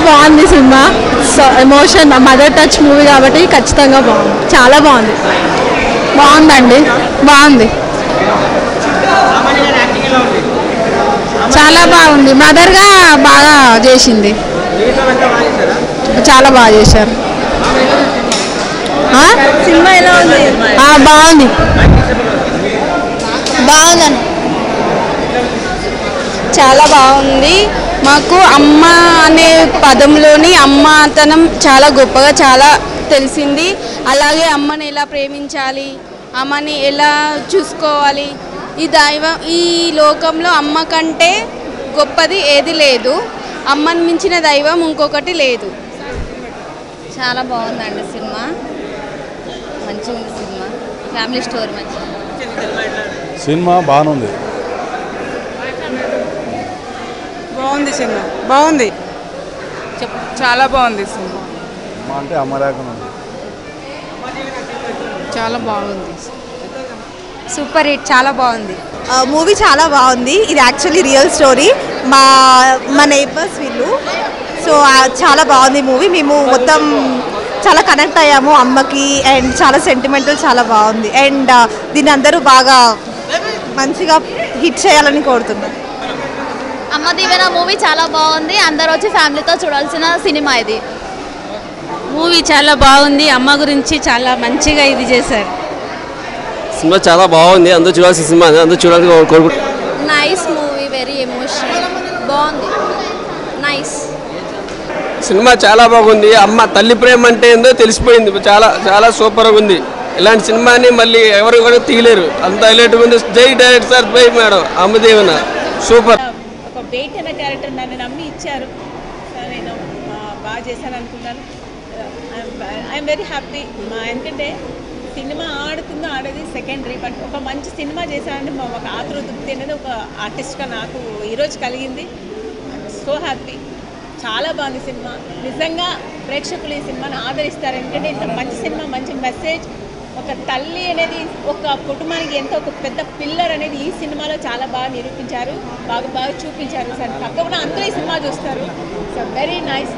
బాగుంది సినిమా so emotion mother touch movie కాబట్టి ఖచ్చితంగా బాగుంది చాలా బాగుంది బాగుందండి బాగుంది చాలా బాగుంది మదర్గా బాగా చేసింది చాలా బాగా చేశారు ఆ? సినిమా ఎలా ఉంది ఆ, బాగుంది బాగుందండి చాలా బాగుంది మాకు అమ్మ అనే పదంలోని అమ్మతనం చాలా గొప్పగా చాలా తెలిసింది అలాగే అమ్మని ఎలా ప్రేమించాలి అమ్మని ఎలా చూసుకోవాలి ఈ దైవం ఈ లోకంలో అమ్మ కంటే గొప్పది ఏది లేదు అమ్మని మించిన దైవం ఇంకొకటి లేదు చాలా బాగుందండి సినిమా మంచిగా ఉంది సినిమా ఫ్యామిలీ స్టోరీ మంచిగా సినిమా బాగానే ఉంది బాగుంది సినిమా బాగుంది చాలా బాగుంది సినిమా మా అంటే అమ్మరాకం ఉంది చాలా బాగుంది సూపర్ హిట్ చాలా బాగుంది మూవీ చాలా బాగుంది ఇది యాక్చువల్లీ రియల్ స్టోరీ మా మా నైబర్స్ వీళ్ళు సో చాలా బాగుంది మూవీ మేము మొత్తం చాలా కనెక్ట్ అయ్యాము అమ్మకి అండ్ చాలా సెంటిమెంటల్ చాలా బాగుంది అండ్ దీన్ని అందరూ బాగా మంచిగా హిట్ చేయాలని కోరుతున్నాను అమ్మ దీవెన మూవీ చాలా బాగుంది అందరూ వచ్చి ఫ్యామిలీతో చూడాల్సిన సినిమా ఇది మూవీ చాలా బాగుంది అమ్మ గురించి చాలా మంచిగా ఇది చేశారు సినిమా చాలా బాగుంది అందరూ చూడాల్సిన సినిమా అందరూ చూడాలని కోరుకుంటున్నాను నైస్ మూవీ వెరీ ఎమోషనల్ బాగుంది నైస్ సినిమా చాలా బాగుంది అమ్మ తల్లి ప్రేమ అంటే ఏందో తెలిసిపోయింది చాలా చాలా సూపర్గా ఉంది ఇలాంటి సినిమాని మళ్ళీ ఎవరు కూడా తీయలేరు అంత హైలైట్గా ఉంది జై డైరెక్టర్ సార్ బై మేడం అమ్మదేవన సూపర్ ఒక వెయిట్ అనే క్యారెక్టర్ నన్ను నమ్మి ఇచ్చారు సో నేను ఆ, బాగా చేశాను అనుకున్నాను ఐఎమ్ వెరీ హ్యాపీ ఎందుకంటే సినిమా ఆడుతుందో ఆడేది సెకండరీ బట్ ఒక మంచి సినిమా చేశానంటే మా ఒక ఆతృతృప్తి అనేది ఒక ఆర్టిస్ట్గా నాకు ఈరోజు కలిగింది సో హ్యాపీ చాలా బాగుంది సినిమా నిజంగా ప్రేక్షకులు ఈ సినిమాని ఆదరిస్తారు ఎందుకంటే ఇంత మంచి సినిమా మంచి మెసేజ్ ఒక తల్లి అనేది ఒక కుటుంబానికి ఎంతో ఒక పెద్ద పిల్లర్ అనేది ఈ సినిమాలో చాలా బాగా నిరూపించారు బాగా బాగా చూపించారు సార్ తప్పకుండా అందరూ ఈ సినిమా చూస్తారు so very nice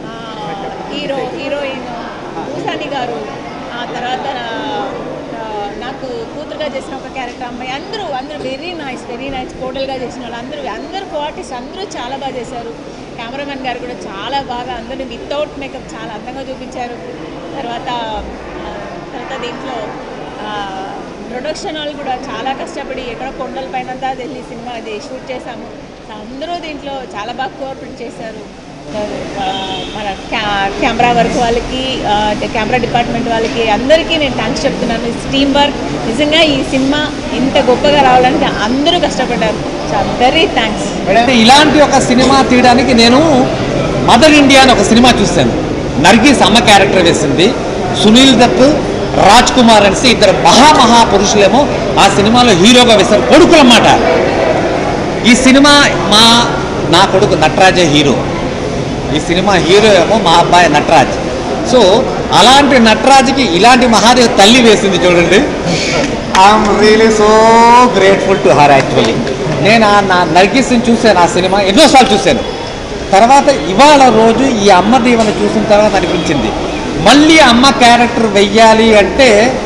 hero heroine Bhusani గారు ఆ తర్వాత ఆ, నాకు కూతురుగా చేసిన ఒక క్యారెక్టర్ అమ్మాయి అందరూ అందరూ వెరీ నైస్ వెరీ నైస్ కోడలుగా చేసిన వాళ్ళు అందరూ అందరూ ఆర్టిస్ట్ అందరూ చాలా బాగా చేశారు కెమెరామెన్ గారు కూడా చాలా బాగా అందరినీ వితౌట్ మేకప్ చాలా అందంగా చూపించారు తర్వాత ఆ, తర్వాత దీంట్లో ప్రొడక్షన్ వాళ్ళు కూడా చాలా కష్టపడి ఎక్కడ కొండల పైన వెళ్ళి సినిమా అది షూట్ చేశాము సో అందరూ దీంట్లో చాలా బాగా కోఆపరేట్ చేశారు ఆ, మన క్యా- కెమెరా వర్క్ వాళ్ళకి ఆ, కెమెరా డిపార్ట్మెంట్ వాళ్ళకి అందరికీ నేను థ్యాంక్స్ చెప్తున్నాను టీమ్ వర్క్ నిజంగా ఈ సినిమా ఇంత గొప్పగా రావడానికి అందరూ కష్టపడ్డారు సో వెరీ థ్యాంక్స్ అంటే ఇలాంటి ఒక సినిమా తీయడానికి నేను మదర్ ఇండియా అని ఒక సినిమా చూశాను నర్గీస్ అమ్మ క్యారెక్టర్ వేసింది సునీల్ దత్ రాజ్ కుమార్ అనేసి ఇద్దరు మహామహా పురుషులేమో ఆ సినిమాలో హీరోగా వేశారు కొడుకులు అన్నమాట ఈ సినిమా మా నా కొడుకు నటరాజే హీరో ఈ సినిమా హీరో ఏమో మా అబ్బాయి నటరాజ్ సో అలాంటి నటరాజ్కి ఇలాంటి మహాదేవ్ తల్లి వేసింది చూడండి I'm really so grateful to her actually నేను ఆ నా నర్గిస్ని చూశాను ఆ సినిమా ఎన్నోసార్లు చూశాను తర్వాత ఇవాళ రోజు ఈ అమ్మ దీవెన చూసిన తర్వాత అనిపించింది మళ్ళీ అమ్మ క్యారెక్టర్ వెయ్యాలి అంటే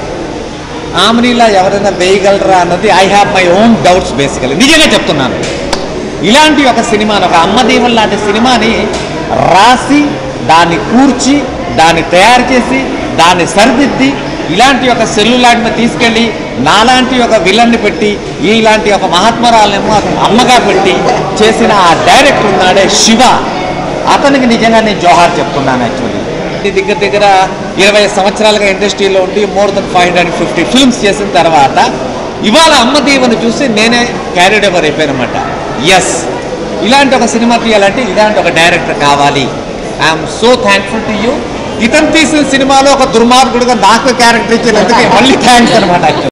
ఆమెనిలా ఎవరైనా వేయగలరా అన్నది I have my own doubts basically నిజంగా చెప్తున్నాను ఇలాంటి ఒక సినిమాని ఒక అమ్మ దీవెన లాంటి సినిమాని రాసి దాన్ని కూర్చి దాన్ని తయారు చేసి దాన్ని సరిదిద్ది ఇలాంటి ఒక సెల్లులాంటిని తీసుకెళ్ళి నాలాంటి ఒక విలన్ని పెట్టి ఇలాంటి ఒక మహాత్మరాలనేమో అమ్మగా పెట్టి చేసిన ఆ డైరెక్టర్ ఉన్నాడే శివ అతనికి నిజంగా నేను జోహార్ చెప్తున్నాను యాక్చువల్లీ దగ్గర దగ్గర ఇరవై సంవత్సరాలుగా ఇండస్ట్రీలో ఉండి more than five hundred fifty films చేసిన తర్వాత ఇవాళ అమ్మ దీవెని చూసి నేనే క్యారీడ్ ఎవర్ అయిపోయానమాట ఎస్ ఇలాంటి ఒక సినిమా తీయాలంటే ఇలాంటి ఒక డైరెక్టర్ కావాలి I'm so thankful to you ఇతను తీసిన సినిమాలో ఒక దుర్మార్గుడుగా నాకు క్యారెక్టర్ ఇచ్చినందుకు మళ్ళీ థ్యాంక్స్ అనమాట